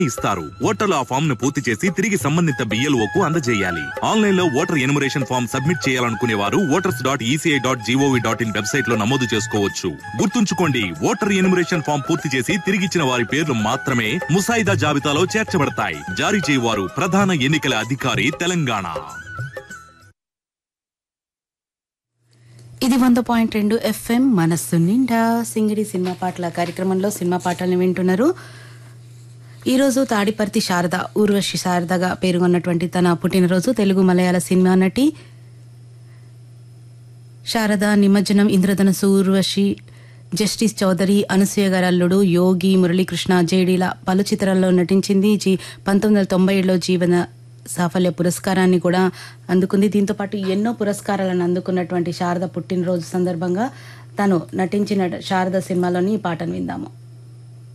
ఇస్తారు ఓటర్లు ఆ ఫామ్ ను పూర్తి చేసి తిరిగి సంబంధిత బిఎల్ఓ కు అందజేయాలి ఆన్లైన్ లో ఓటర్ ఎనుమరేషన్ ఫామ్ సబ్మిట్ చేయాలనుకునే వారు voters dot ECI dot gov dot in website లో నమోదు చేసుకోవచ్చు గుర్తుంచుకోండి ఓటర్ ఎనుమరేషన్ ఫామ్ పూర్తి చేసి తిరిగిచ్చిన వారి పేర్లు మాత్రమే ముసాయిదా జాబితాలో చేర్చబడతాయి జారీ చేయవారు ప్రధాన ఎన్నికల అధికారి తెలంగాణ ఇది వంద పాయింట్ రెండు ఎఫ్ఎం మనస్సు నిండా సింగిడి సినిమా పాటల కార్యక్రమంలో సినిమా పాటలను వింటున్నారు ఈరోజు తాడిపర్తి శారద ఊర్వశి శారదగా పేరుగొన్నటువంటి తన పుట్టినరోజు తెలుగు మలయాళ సినిమా నటి శారద నిమజ్జనం ఇంద్రధనసు ఊర్వశి జస్టిస్ చౌదరి అనసూయ గారి అల్లుడు యోగి మురళీకృష్ణ జేడీల పలు చిత్రాల్లో నటించింది జీ పంతొమ్మిది వందల తొంభై ఏడులో జీవన సాఫల్య పురస్కారాన్ని కూడా అందుకుంది దీంతో పాటు ఎన్నో పురస్కారాలను అందుకున్నటువంటి శారద పుట్టినరోజు సందర్భంగా తను నటించిన శారద సినిమాలోని ఈ పాటను విందాము